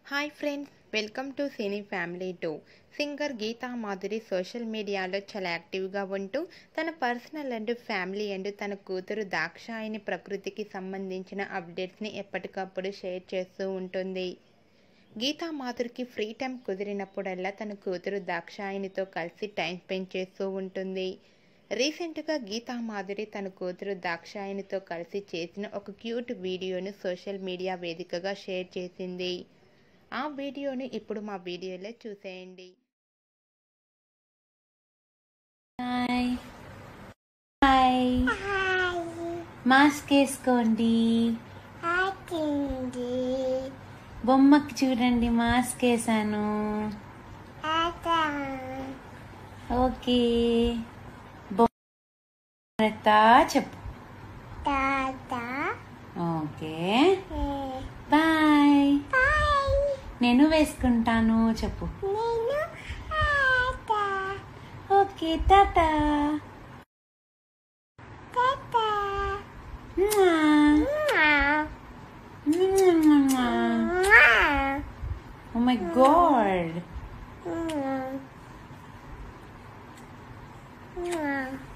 Hi friends welcome to cine family టూ singer Geetha Madhuri social మీడియాలో చాలా యాక్టివ్గా ఉంటూ తన పర్సనల్ అండ్ ఫ్యామిలీ అండ్ తన కూతురు దాక్షాయిని ప్రకృతికి సంబంధించిన అప్డేట్స్ని ఎప్పటికప్పుడు షేర్ చేస్తూ ఉంటుంది గీతా మాధురికి ఫ్రీ టైం కుదిరినప్పుడల్లా తన కూతురు దాక్షాయినితో కలిసి టైం స్పెండ్ చేస్తూ ఉంటుంది రీసెంట్గా గీతా మాధురి తన కూతురు దాక్షాయినితో కలిసి చేసిన ఒక క్యూట్ వీడియోను సోషల్ మీడియా వేదికగా షేర్ చేసింది ఆ వీడియోను ఇప్పుడు మా వీడియోలో చూసేయండి హాయ్ హాయ్ మాస్క్ వేసుకోండి బొమ్మకి చూడండి మాస్క్ వేసాను ఓకే బొమ్మ చెప్పు ఓకే బాయ్ నేను వేసుకుంటాను చెప్పు okay tata Oh my god.